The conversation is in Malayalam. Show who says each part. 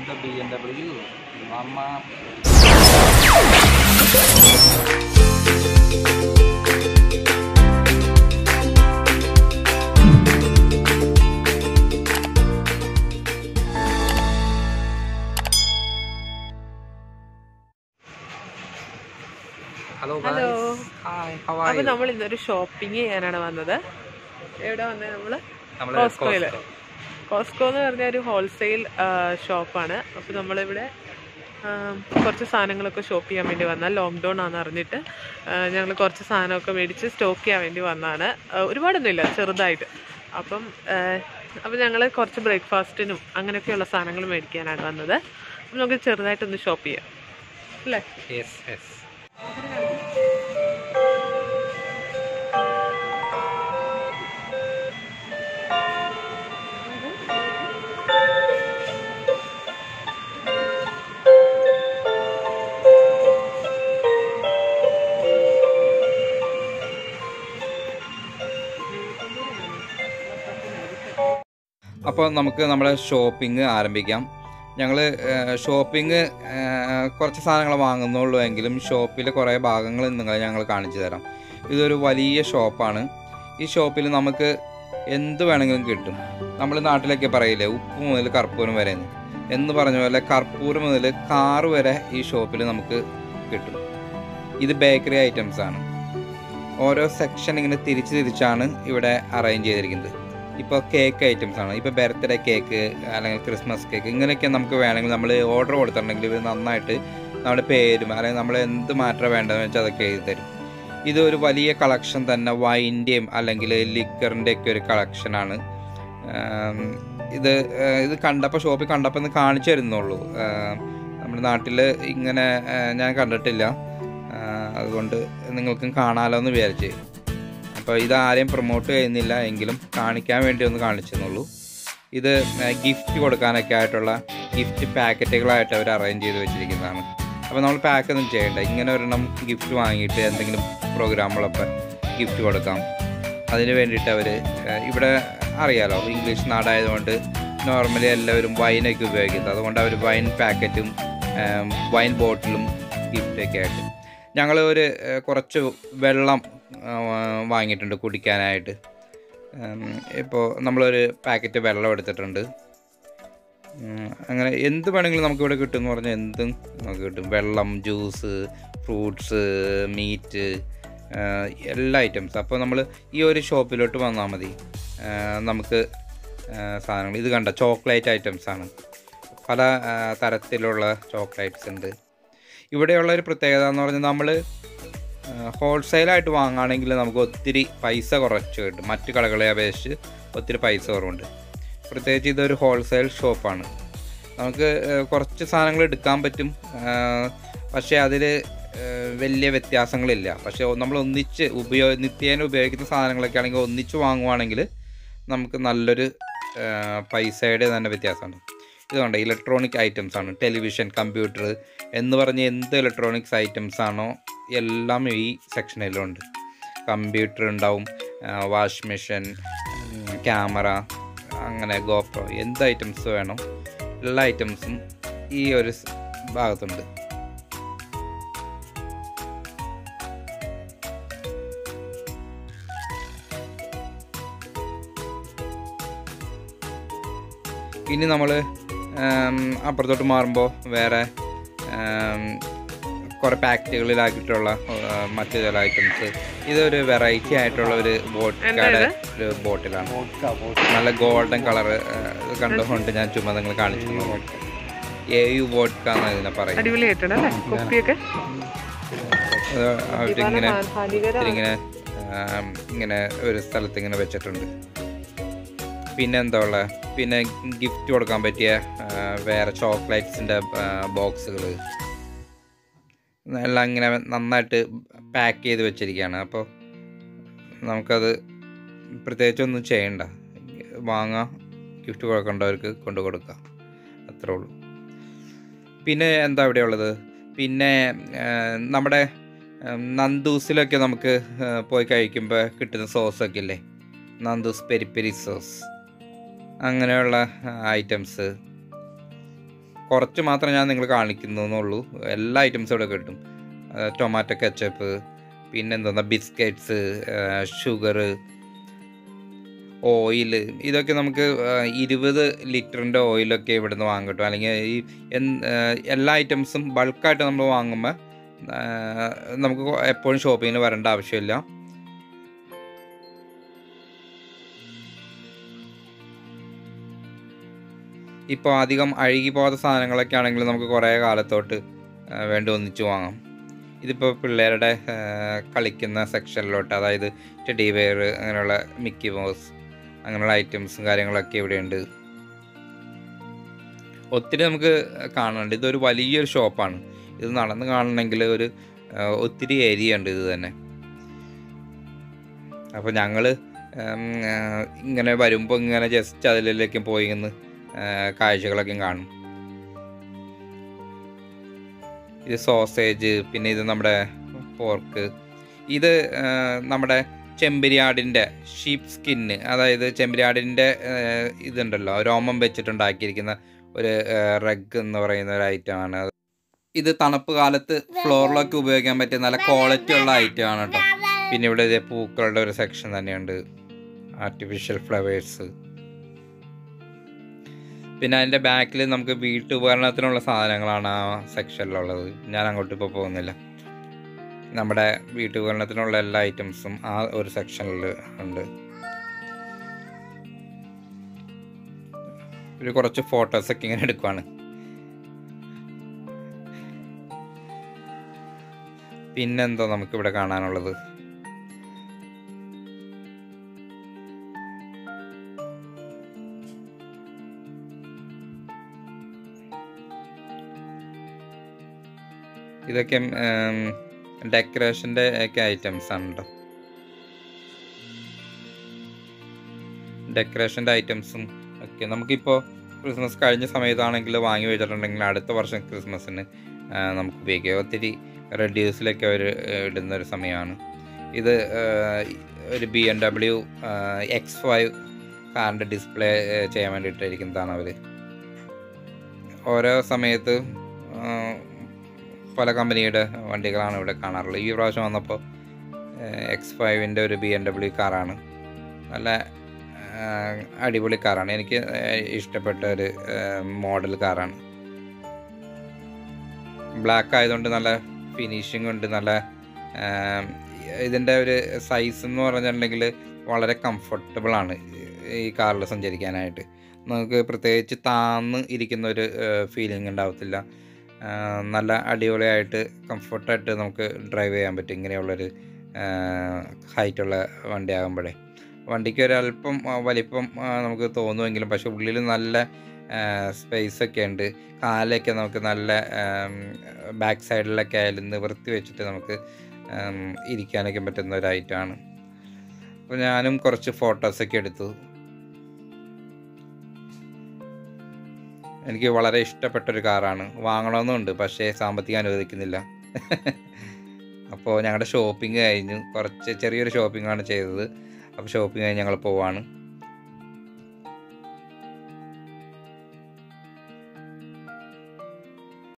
Speaker 1: the BMW. Mama. Hello guys.
Speaker 2: Hello.
Speaker 1: Hi, how are
Speaker 2: അപ്പൊ
Speaker 1: you?
Speaker 2: നമ്മൾ ഇന്നൊരു ഷോപ്പിംഗ് ചെയ്യാനാണ് വന്നത് എവിടെ വന്നത് നമ്മള്
Speaker 1: നമ്മള്
Speaker 2: കോസ്കോയില്.
Speaker 1: Costco.
Speaker 2: കോസ്കോ എന്ന് പറഞ്ഞ ഒരു ഹോൾസെയിൽ ഷോപ്പാണ് അപ്പൊ നമ്മളിവിടെ ആ, കുറച്ച് സാധനങ്ങളൊക്കെ ഷോപ്പ് ചെയ്യാൻ വേണ്ടി വന്നാൽ ലോക്ക്ഡൗൺ ആണെന്ന് അറിഞ്ഞിട്ട് ഞങ്ങൾ കുറച്ച് സാധനമൊക്കെ മേടിച്ച് സ്റ്റോക്ക് ചെയ്യാൻ വേണ്ടി വന്നതാണ് ആ, ഒരുപാടൊന്നുമില്ല ചെറുതായിട്ട് അപ്പം ആ, അപ്പം ഞങ്ങൾ കുറച്ച് ബ്രേക്ക്ഫാസ്റ്റിനും അങ്ങനെയൊക്കെയുള്ള സാധനങ്ങൾ മേടിക്കാനാണ് വന്നത് അപ്പം നമുക്ക് ചെറുതായിട്ടൊന്ന് ഷോപ്പ് ചെയ്യാം അല്ലേ
Speaker 1: Yes, yes. അപ്പോൾ നമുക്ക് നമ്മുടെ ഷോപ്പിംഗ് ആരംഭിക്കാം ഞങ്ങൾ ഷോപ്പിംഗ് കുറച്ച് സാധനങ്ങൾ വാങ്ങുന്നുള്ളൂ എങ്കിലും ഷോപ്പിലെ കുറേ ഭാഗങ്ങൾ നിങ്ങളെ ഞങ്ങൾ കാണിച്ചു തരാം ഇതൊരു വലിയ ഷോപ്പാണ് ഈ ഷോപ്പിൽ നമുക്ക് എന്ത് വേണമെങ്കിലും കിട്ടും നമ്മൾ നാട്ടിലൊക്കെ പറയില്ലേ ഉപ്പ് മുതൽ കർപ്പൂരം വരെ എന്ന്. എന്ന് പറഞ്ഞ പോലെ കർപ്പൂരം മുതൽ കാറ് വരെ ഈ ഷോപ്പിൽ നമുക്ക് കിട്ടും ഇത് ബേക്കറി ഐറ്റംസ് ആണ് ഓരോ സെക്ഷൻ ഇങ്ങനെ തിരിച്ച് തിരിച്ചാണ് ഇവിടെ അറേഞ്ച് ചെയ്തിരിക്കുന്നത് ഇപ്പോൾ കേക്ക് ഐറ്റംസ് ആണ് ഇപ്പോൾ ബർത്ത്ഡേ കേക്ക് അല്ലെങ്കിൽ ക്രിസ്മസ് കേക്ക് ഇങ്ങനെയൊക്കെ നമുക്ക് വേണമെങ്കിൽ നമ്മൾ ഓർഡർ കൊടുത്തിട്ടുണ്ടെങ്കിൽ ഇവർ നന്നായിട്ട് നമ്മുടെ പേരും അല്ലെങ്കിൽ നമ്മൾ എന്ത് മാറ്റം വേണ്ടതെന്ന് വെച്ചാൽ അതൊക്കെ എഴുതി തരും ഇത് ഒരു വലിയ കളക്ഷൻ തന്നെ വൈൻ്റെയും അല്ലെങ്കിൽ ലിക്കറിൻ്റെ ഒക്കെ ഒരു കളക്ഷനാണ് ഇത് ആ, ഇത് കണ്ടപ്പോൾ ഷോപ്പിൽ കണ്ടപ്പോൾ ഒന്ന് കാണിച്ചു തരുന്നുള്ളൂ ആ, നമ്മുടെ നാട്ടിൽ ഇങ്ങനെ ആ, ഞാൻ കണ്ടിട്ടില്ല ആ, അതുകൊണ്ട് നിങ്ങൾക്കും കാണാമല്ലോ എന്ന് വിചാരിച്ച് അപ്പോൾ ഇത് ആരെയും പ്രൊമോട്ട് ചെയ്യുന്നില്ല എങ്കിലും കാണിക്കാൻ വേണ്ടി ഒന്ന് കാണിച്ചെന്നുള്ളൂ ഇത് ഗിഫ്റ്റ് കൊടുക്കാനൊക്കെ ആയിട്ടുള്ള ഗിഫ്റ്റ് പാക്കറ്റുകളായിട്ട് അവർ അറേഞ്ച് ചെയ്ത് വെച്ചിരിക്കുന്നതാണ് അപ്പോൾ നമ്മൾ പാക്ക് ഒന്നും ചെയ്യണ്ട ഇങ്ങനെ ഒരെണ്ണം ഗിഫ്റ്റ് വാങ്ങിയിട്ട് എന്തെങ്കിലും പ്രോഗ്രാമുകളൊക്കെ ഗിഫ്റ്റ് കൊടുക്കാം അതിന് വേണ്ടിയിട്ട് അവർ ഇവിടെ അറിയാലോ ഇംഗ്ലീഷ് നാടായതുകൊണ്ട് നോർമലി എല്ലാവരും വൈനൊക്കെ ഉപയോഗിക്കുന്നത് അതുകൊണ്ട് അവർ വൈൻ പാക്കറ്റും വൈൻ ബോട്ടിലും ഗിഫ്റ്റൊക്കെ ആയിട്ട് ഞങ്ങൾ ഒരു ഏഹ്, കുറച്ച് വെള്ളം ആ, വാങ്ങിയിട്ടുണ്ട് കുടിക്കാനായിട്ട് ഇപ്പോൾ നമ്മളൊരു പാക്കറ്റ് വെള്ളം എടുത്തിട്ടുണ്ട് ഉം, അങ്ങനെ എന്ത് വേണമെങ്കിലും നമുക്കിവിടെ കിട്ടും എന്ന് പറഞ്ഞാൽ എന്തും നമുക്ക് കിട്ടും വെള്ളം ജ്യൂസ് ഫ്രൂട്ട്സ് മീറ്റ് എല്ലാ ഐറ്റംസ് അപ്പോൾ നമ്മൾ ഈ ഒരു ഷോപ്പിലോട്ട് വന്നാൽ മതി ആ, നമുക്ക് ആ, സാധനങ്ങൾ ഇത് കണ്ട ചോക്ലേറ്റ് ഐറ്റംസ് ആണ് പല ആ, തരത്തിലുള്ള ചോക്ലേറ്റ്സ് ഉണ്ട് ഇവിടെയുള്ള ഒരു പ്രത്യേകത എന്ന് പറഞ്ഞാൽ നമ്മൾ ഹോൾസെയിലായിട്ട് വാങ്ങുകയാണെങ്കിൽ നമുക്ക് ഒത്തിരി പൈസ കുറച്ച് കിട്ടും മറ്റു കടകളെ അപേക്ഷിച്ച് ഒത്തിരി പൈസ കുറവുണ്ട് പ്രത്യേകിച്ച് ഇതൊരു ഹോൾസെയിൽ ഷോപ്പാണ് നമുക്ക് ആ, കുറച്ച് സാധനങ്ങൾ എടുക്കാൻ പറ്റും ആ, പക്ഷേ അതിൽ വലിയ വ്യത്യാസങ്ങളില്ല പക്ഷേ നമ്മൾ ഒന്നിച്ച് ഉപയോഗ നിത്യേന ഉപയോഗിക്കുന്ന സാധനങ്ങളൊക്കെ ആണെങ്കിൽ ഒന്നിച്ച് വാങ്ങുവാണെങ്കിൽ നമുക്ക് നല്ലൊരു ആ, പൈസയുടെ തന്നെ വ്യത്യാസമുണ്ട് ഇതുകൊണ്ട് ഇലക്ട്രോണിക് ഐറ്റംസ് ആണ് ടെലിവിഷൻ കമ്പ്യൂട്ടർ എന്ന് പറഞ്ഞ് എന്ത് ഇലക്ട്രോണിക്സ് ഐറ്റംസ് ആണോ എല്ലാം ഈ സെക്ഷനിലുണ്ട് കമ്പ്യൂട്ടർ ഉണ്ടാവും വാഷ് മെഷീൻ ക്യാമറ അങ്ങനെ ഗോപ്രോ എന്ത് ഐറ്റംസ് വേണോ എല്ലാ ഐറ്റംസും ഈ ഒരു സ് ഭാഗത്തുണ്ട് ഇനി നമ്മൾ അപ്പുറത്തോട്ട് മാറുമ്പോൾ വേറെ ആം, കുറേ പാക്കറ്റുകളിലാക്കിയിട്ടുള്ള ആ, മറ്റു ചില ഐറ്റംസ് ഇതൊരു വെറൈറ്റി ആയിട്ടുള്ള ഒരു വോഡ്കയുടെ ഒരു ബോട്ടിലാണ് നല്ല ഗോൾഡൻ കളർ ഇത് കണ്ടുകൊണ്ട് ഞാൻ ചുമ്മാ നിങ്ങൾ കാണിച്ചു എ യു വോഡ്ക എന്നാണ് ഇതിനെ പറയുന്നത്
Speaker 2: അടിപൊളിയായിട്ടുണ്ട് അല്ലേ കുപ്പിയൊക്കെ
Speaker 1: അത് അവരിങ്ങനെ
Speaker 2: ഹാനികരം
Speaker 1: ഇങ്ങനെ ആം, ഇങ്ങനെ ഒരു സ്ഥലത്ത് ഇങ്ങനെ വെച്ചിട്ടുണ്ട് പിന്നെ എന്താ ഉള്ളത് പിന്നെ ഗിഫ്റ്റ് കൊടുക്കാൻ പറ്റിയ ആ, വേറെ ചോക്ലേറ്റ്സിൻ്റെ ബോക്സുകൾ എല്ലാം ഇങ്ങനെ നന്നായിട്ട് പാക്ക് ചെയ്ത് വെച്ചിരിക്കുകയാണ് അപ്പോൾ നമുക്കത് പ്രത്യേകിച്ചൊന്നും ചെയ്യണ്ട വാങ്ങാം ഗിഫ്റ്റ് കൊടുക്കേണ്ടവർക്ക് കൊണ്ടു കൊടുക്കാം അത്രേ ഉള്ളൂ പിന്നെ എന്താ ഇവിടെ ഉള്ളത് പിന്നെ ആ, നമ്മുടെ ഉം, നന്ദൂസിലൊക്കെ നമുക്ക് ആ, പോയി കഴിക്കുമ്പോൾ കിട്ടുന്ന സോസൊക്കെ ഇല്ലേ നന്ദൂസ് പെരി പെരി സോസ് അങ്ങനെയുള്ള ഐറ്റംസ് കുറച്ച് മാത്രം ഞാൻ നിങ്ങൾ കാണിക്കുന്നുള്ളൂ എല്ലാ ഐറ്റംസും ഇവിടെ കിട്ടും ടൊമാറ്റോ കെച്ചപ്പ് പിന്നെന്താ ബിസ്ക്കറ്റ്സ് ഷുഗർ ഓയിൽ ഇതൊക്കെ നമുക്ക് ഇരുപത് ലിറ്ററിൻ്റെ ഓയിലൊക്കെ ഇവിടുന്ന് വാങ്ങാൻ കിട്ടും അല്ലെങ്കിൽ ഈ എൻ- ആ, എല്ലാ ഐറ്റംസും ബൾക്കായിട്ട് നമ്മൾ വാങ്ങുമ്പോൾ ആ, നമുക്ക് എപ്പോഴും ഷോപ്പിങ്ങിന് വരേണ്ട ആവശ്യമില്ല ഇപ്പോൾ അധികം അഴുകി പോകാത്ത സാധനങ്ങളൊക്കെ ആണെങ്കിൽ നമുക്ക് കുറേ കാലത്തോട്ട് ആ, വേണ്ടി ഒന്നിച്ച് വാങ്ങാം ഇതിപ്പോൾ പിള്ളേരുടെ ആ, കളിക്കുന്ന സെക്ഷനിലോട്ട് അതായത് ടെഡി വെയർ അങ്ങനെയുള്ള മിക്കി മൗസ് അങ്ങനെയുള്ള ഐറ്റംസും കാര്യങ്ങളൊക്കെ ഇവിടെയുണ്ട് ഒത്തിരി നമുക്ക് കാണാനുണ്ട് ഇതൊരു വലിയൊരു ഷോപ്പാണ് ഇത് നടന്ന് കാണണമെങ്കിൽ ഒരു ആ, ഒത്തിരി ഏരിയ ഉണ്ട് ഇത് തന്നെ അപ്പോൾ ഞങ്ങൾ ഇങ്ങനെ വരുമ്പോൾ ഇങ്ങനെ ജസ്റ്റ് അതിലേക്ക് പോയി ഇന്ന് ആ, കാഴ്ചകളൊക്കെ കാണും ഇത് സോസേജ് പിന്നെ ഇത് നമ്മുടെ പോർക്ക് ഇത് ആ, നമ്മുടെ ചെമ്പരിയാടിൻ്റെ ഷീപ്പ് സ്കിന്ന് അതായത് ചെമ്പരിയാടിൻ്റെ ഇതുണ്ടല്ലോ രോമം വെച്ചിട്ടുണ്ടാക്കിയിരിക്കുന്ന ഒരു റഗ് എന്ന് പറയുന്ന ഒരു ഐറ്റമാണ് അത് ഇത് തണുപ്പ് കാലത്ത് ഫ്ലോറിലൊക്കെ ഉപയോഗിക്കാൻ പറ്റിയ നല്ല ക്വാളിറ്റി ഉള്ള ഐറ്റം ആണ് കേട്ടോ പിന്നെ ഇവിടെ ഇതേ പൂക്കളുടെ ഒരു സെക്ഷൻ തന്നെയുണ്ട് ആർട്ടിഫിഷ്യൽ ഫ്ലവേഴ്സ് പിന്നെ അതിൻ്റെ ബാക്കിൽ നമുക്ക് വീട്ടുപകരണത്തിനുള്ള സാധനങ്ങളാണ് ആ സെക്ഷനിലുള്ളത് ഞാൻ അങ്ങോട്ട് ഇപ്പോൾ പോകുന്നില്ല നമ്മുടെ വീട്ടുപകരണത്തിനുള്ള എല്ലാ ഐറ്റംസും ആ ഒരു സെക്ഷനിൽ ഉണ്ട് ഒരു കുറച്ച് ഫോട്ടോസൊക്കെ ഇങ്ങനെ എടുക്കുവാണ് പിന്നെന്തോ നമുക്കിവിടെ കാണാനുള്ളത് ഇതൊക്കെ ഡെക്കറേഷൻ്റെ ഒക്കെ ഐറ്റംസ് ആണ് കേട്ടോ ഡെക്കറേഷൻ്റെ ഐറ്റംസും ഒക്കെ നമുക്കിപ്പോൾ ക്രിസ്മസ് കഴിഞ്ഞ സമയത്താണെങ്കിൽ വാങ്ങി വെച്ചിട്ടുണ്ടെങ്കിൽ അടുത്ത വർഷം ക്രിസ്മസിന് ആ, നമുക്ക് ഉപയോഗിക്കാം ഒത്തിരി റെഡ്യൂസിലൊക്കെ അവർ ഇടുന്ന ഒരു സമയമാണ് ഇത് ആ, ഒരു B M W X five കാറിൻ്റെ ഡിസ്പ്ലേ ചെയ്യാൻ വേണ്ടിയിട്ടിരിക്കുന്നതാണ് അവർ ഓരോ സമയത്ത് ആ, പല കമ്പനിയുടെ വണ്ടികളാണ് ഇവിടെ കാണാറുള്ളത് ഈ പ്രാവശ്യം വന്നപ്പോൾ എക്സ് ഫൈവിൻ്റെ ഒരു ബി എം ഡബ്ല്യു കാറാണ് നല്ല ആ, അടിപൊളി കാറാണ് എനിക്ക് ഇഷ്ടപ്പെട്ട ഒരു മോഡൽ കാറാണ് ബ്ലാക്ക് ആയതുകൊണ്ട് നല്ല ഫിനിഷിംഗ് ഉണ്ട് നല്ല ഇതിൻ്റെ ഒരു സൈസ് എന്ന് പറഞ്ഞിട്ടുണ്ടെങ്കിൽ വളരെ കംഫർട്ടബിൾ ആണ് ഈ കാറിൽ സഞ്ചരിക്കാനായിട്ട് നമുക്ക് പ്രത്യേകിച്ച് താന്ന് ഇരിക്കുന്ന ഒരു ഫീലിംഗ് ഉണ്ടാവത്തില്ല ആ, നല്ല അടിപൊളിയായിട്ട് കംഫർട്ടായിട്ട് നമുക്ക് ഡ്രൈവ് ചെയ്യാൻ പറ്റും ഇങ്ങനെയുള്ളൊരു ഹൈറ്റുള്ള വണ്ടി ആകുമ്പോഴേ വണ്ടിക്ക് ഒരല്പം ആ, വലിപ്പം ആ, നമുക്ക് തോന്നുമെങ്കിലും പക്ഷെ ഉള്ളിൽ നല്ല സ്പേസ് ഒക്കെ ഉണ്ട് കാലൊക്കെ നമുക്ക് നല്ല ബാക്ക് സൈഡിലൊക്കെ ആയാലും നിവർത്തി വെച്ചിട്ട് നമുക്ക് ആം, ഇരിക്കാനൊക്കെ പറ്റുന്ന ഒരു ഐറ്റമാണ് അപ്പോൾ ഞാനും കുറച്ച് ഫോട്ടോസൊക്കെ എടുത്തു എനിക്ക് വളരെ ഇഷ്ടപ്പെട്ടൊരു കാറാണ് വാങ്ങണമെന്നുണ്ട് പക്ഷേ സാമ്പത്തികം അനുവദിക്കുന്നില്ല അപ്പോൾ ഞങ്ങളുടെ ഷോപ്പിംഗ് കഴിഞ്ഞു കുറച്ച് ചെറിയൊരു ഷോപ്പിംഗ് ആണ് ചെയ്തത് അപ്പോൾ ഷോപ്പിംഗ് കഴിഞ്ഞ് ഞങ്ങൾ പോവാണ്